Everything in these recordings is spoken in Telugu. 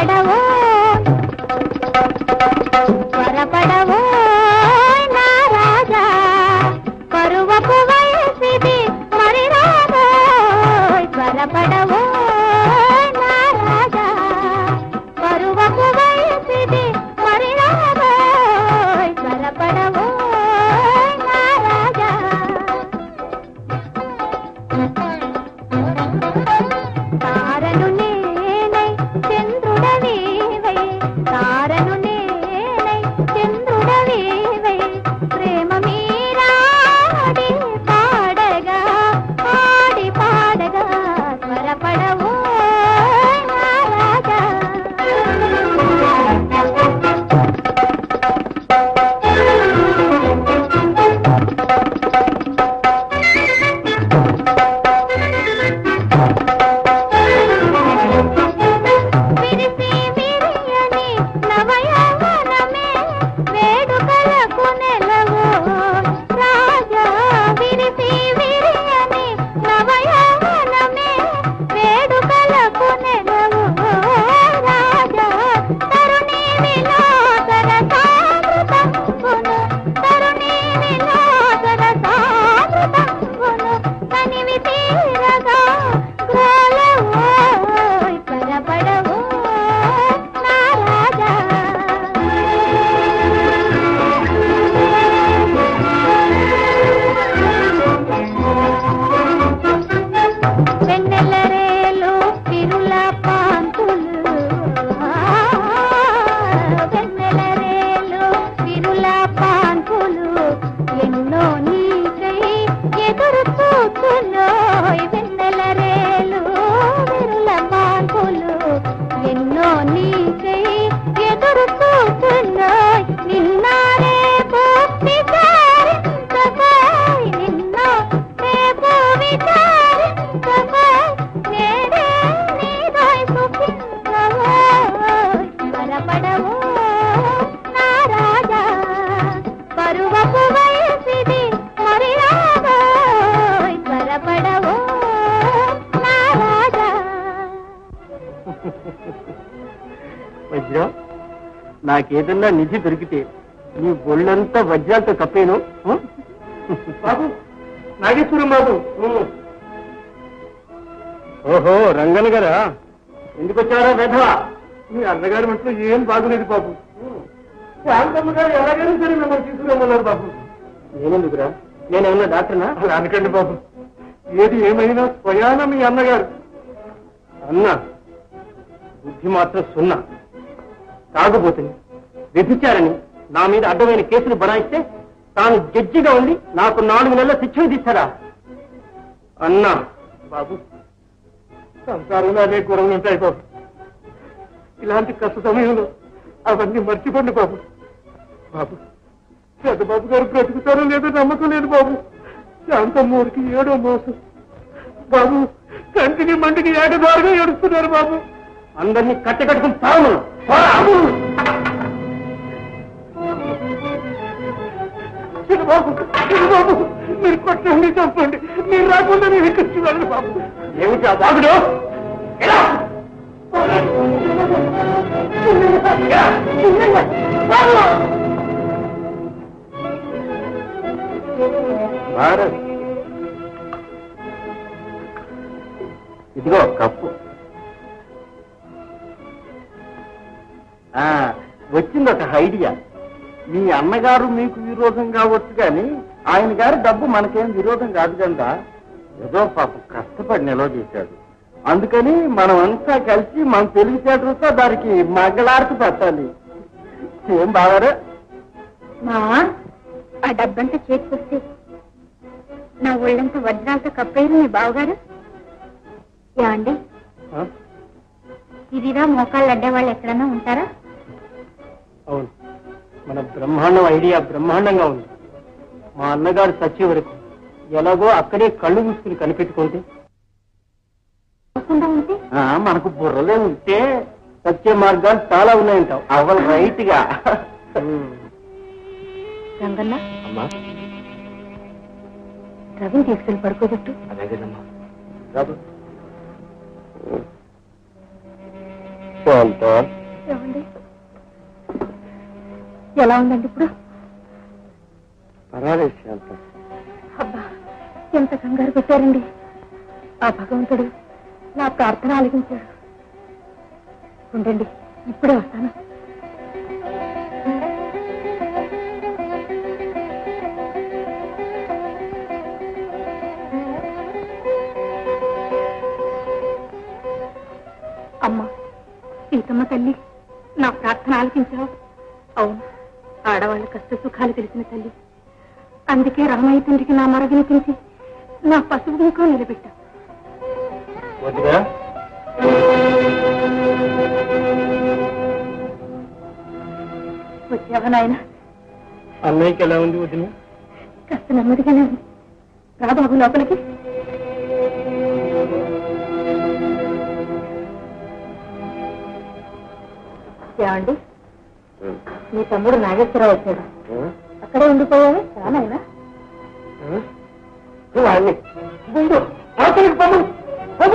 త్వరపడవో త్వరపడవో నా రాజా పరువపు వయసిది మరి రాబో త్వరపడవో నా రాజా పరువపు వయసిది మరి రాబో త్వరపడవో నా రాజా తారను నేనై చంద్రుడవీవై తారను నేనై చంద్రుడవీవై ప్రేమ మీరాడి పాడగా ఆడి పాడగా త్వరపడవో నా రాజా విరిసి విరియని నవయవనమే వేడుకలకు నెలవు రాజా విరిసి విరియని నవయవనమే వేడుకలకు నెలవు రాజా తరుణి విలాసర సామృతంబును తరుణి విలాసర సామృతంబును కనివి తీరగా గ్రోలవోయ్ పరపడవో నా రాజా వెన్నెలరేలు తిరుల పాంతులు వెన్నెలరేలు తిరుల పాంతులు ఎన్నో నీకై ఎదురు చూచులోయ్ వెన్నెలరేలు విరుల పాంతులు ఎన్నో నీకై ఎదురు చూచులోయ్ నిన్న రేపు విచారించబోయ్ నిన్న రేపు విచారించబోయ్ నేడే నీదై సుఖించబోయ్ త్వరపడవో నా రాజా పరువపు వయసిది మరి రాబోయ్ త్వరపడవో నా రాజా వజ్రం నాకేదన్నా నిధి దొరికితే నీ ఒళ్ళంతా వజ్రాలతో కప్పేను బాబు నాగేశ్వరం బాబు ఓహో రంగన్ గారా ఎందుకు వచ్చారా వెధవ మీ అన్నగారి మట్లో ఏం బాగులేదు బాబు శాంతమ్మ గారు ఎలాగైనా సరే మిమ్మల్ని తీసుకురమ్మన్నారు బాబు నేనెందుకురా నేనేమన్నా డాక్టర్నా అలా అనకండి బాబు ఏది ఏమైనా స్వయాన మీ అన్నగారు అన్నా బుద్ధి మాత్రం సున్నా తాగుబోతుంది వ్యభిచారని నా మీద అడ్డమైన కేసులు బనాయిస్తే తాను జడ్జిగా ఉండి నాకు నాలుగు నెలల శిక్ష విధిస్తారా అన్నా బాబు సంసారంలో అనే గొడవలు ఉంటాయి బాబు ఇలాంటి కష్ట సమయంలో అవన్నీ మర్చిపోండి బాబు బాబు పెద్దబాబు గారు బ్రతుకుతారో లేదో నమ్మకం లేదు బాబు శాంతమ్మూరికి ఏడో మోసం బాబు కంటిని మంటికి ఏకదారుగా ఏడుస్తున్నారు బాబు అందరినీ కట్టకట్టుకుని తాము బాబు బాబు మీరు కొట్టండి చంపండి మీరు రాకుండా మీరు ఎక్కొచ్చి వెళ్ళండి బాబు ఏమిటి ఆ బాబుడు ఎలా? ఎలా? బాబు! భారత్ ఇదిగో కప్పు ఆ, వచ్చింది ఒక ఐడియా మీ అన్నగారు మీకు విరోధం కావచ్చు కానీ ఆయన గారి డబ్బు మనకేం విరోధం కాదు కదా ఏదో పాపం కష్టపడి నిల్వ చేశాడు అందుకని మనం అంతా కలిసి మన తెలివితేటలతో దానికి మగ్గలాడుతూ పెట్టాలి ఏం బాగారు మావా ఆ డబ్బంతా చేతికొస్తే నా ఒళ్ళంతా వజ్రాలతో కప్పేరు మీ బావగారు ఏమండి ఇదిరా మోకాళ్ళు అడ్డే వాళ్ళు ఎక్కడన్నా ఉంటారా అవును మన బ్రహ్మాండం ఐడియా బ్రహ్మాండంగా ఉంది మా అన్నగారు చచ్చే వరకు ఎలాగో అక్కడే కళ్ళు మూసుకుని కనిపెట్టుకుంటే కాకుండా ఉంటే ఆ, మనకు బుర్రలే ఉంటే సత్య మార్గాలు చాలా ఉన్నాయంటావు అవల్ రైట్ గా రంగన్న అమ్మా రవిని తీసుకెళ్లి పడుకోబెట్టు అదే కదమ్మా రాదు శాంత ఏమండి ఎలా ఉందండి ఇప్పుడు పర్వాలేదు శాంత అబ్బా ఎంత కంగారు పెట్టారండి ఆ భగవంతుడు నా ప్రార్థన ఆలకించాడు ఉండండి ఇప్పుడే వస్తాను అమ్మా సీతమ్మ తల్లి నా ప్రార్థన ఆలకించావు అవును ఆడవాళ్ళ కష్ట సుఖాలు తెలిసిన తల్లి అందుకే రామయ్య తండ్రికి నా మర వినిపించి నా పసుపు ముఖం నిలబెట్టా వదిగా వచ్చావా నాయన అన్నయ్యకి ఎలా ఉంది వదిన కాస్త నెమ్మదిగానే ఉంది రా బాబు లోపలికి ఏమండి మీ తమ్ముడు నాగేశ్వరరావు వచ్చాడు అక్కడే ఉండిపోయావు రానాయనా వాడిని ముందు అవతలికి పంపు పంపు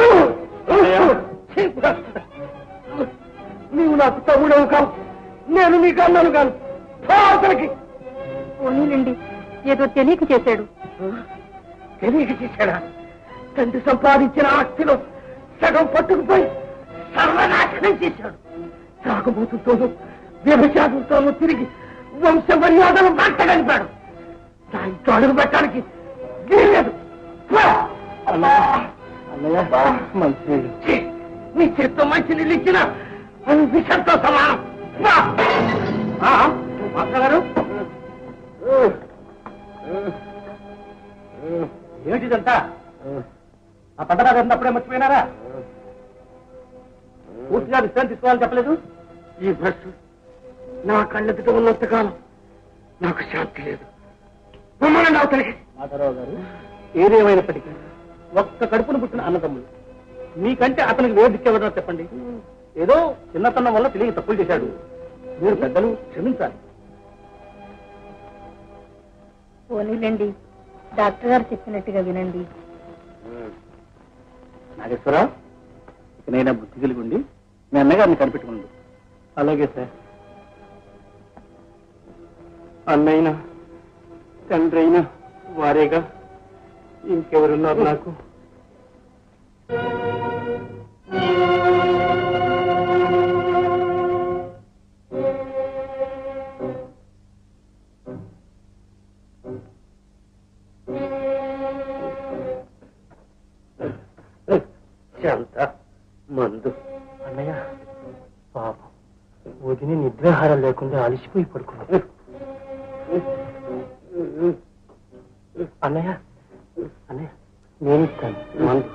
నీవు నాకు తమ్ముడవు కావు నేను నీకు అన్నాను కాను పో అవతలికి పోనీలండి ఏదో తెలియక చేశాడు తెలియక చేశాడా తండ్రి సంపాదించిన ఆస్తిలో సగం పట్టుకుపోయి సర్వనాశనం చేశాడు తాగుబోతుతోనూ వ్యభిచారంతోనూ తిరిగి వంశ మర్యాదలు మాట్లాడిపాడు నా ఇంట్లో అడుగు పెట్టడానికి వీల్లేదు పో! ఛీ! నీ చేత్తో మంచి నీళ్ళు ఇచ్చిన అది విషంతో సమానం పో! మాట్లాడారు ఏమిటిదంతా ఆ పంటదారు అప్పుడే మర్చిపోయినారా పూర్తిగా విశ్రాంతి తీసుకోవాలని చెప్పలేదు ఈ భ్రష్టు నా కళ్ళెదుట ఉన్నంతకాలం నాకు శాంతి లేదు మమ్మల్ని అవతలికి మాధవరావు గారు ఏదేమైనప్పటికీ ఒక్క కడుపును పుట్టిన అన్నదమ్ములు మీకంటే అతనికి వేరు దిక్కెవరో చెప్పండి ఏదో చిన్నతనం వల్ల తెలియక తప్పులు చేశాడు మీరు పెద్దలు క్షమించాలి పోనీలండి డాక్టర్ గారు చెప్పినట్టుగా వినండి నాగేశ్వరరావు ఇకనైనా బుద్ధి కలిగి ఉండి మీ అన్నగారిని కనిపెట్టుకుండు అలాగే సార్ అన్నైనా తండ్రి అయినా వారేగా ఇంకెవరున్నారు నాకు శాంత మందు అన్నయ్య పాపం వదిని నిద్రాహారం లేకుండా అలసిపోయి పడుకున్నాడు అన్నయ్య అన్నయ్య నేను ఇస్తాను మందు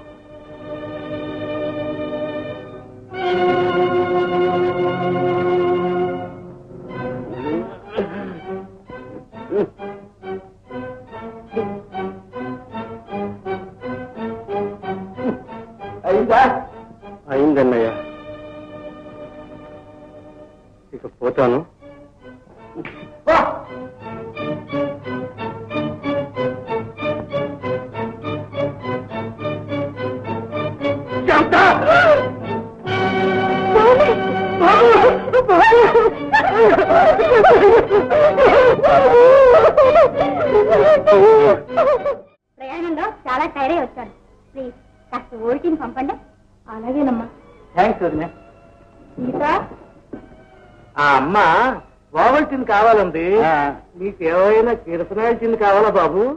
అయిందా అయిందన్నయ్య ఇక పోతాను ప్రయాణంలో చాలా టైర్ అయి వచ్చాను ప్లీజ్ కాస్త ఓల్టీని పంపండి అలాగేనమ్మా థ్యాంక్స్ వదిన సీత ఆ అమ్మ ఓవల్టీన్ కావాలండి నీకేమైనా కిరసనాయిల్ కావాలా బాబు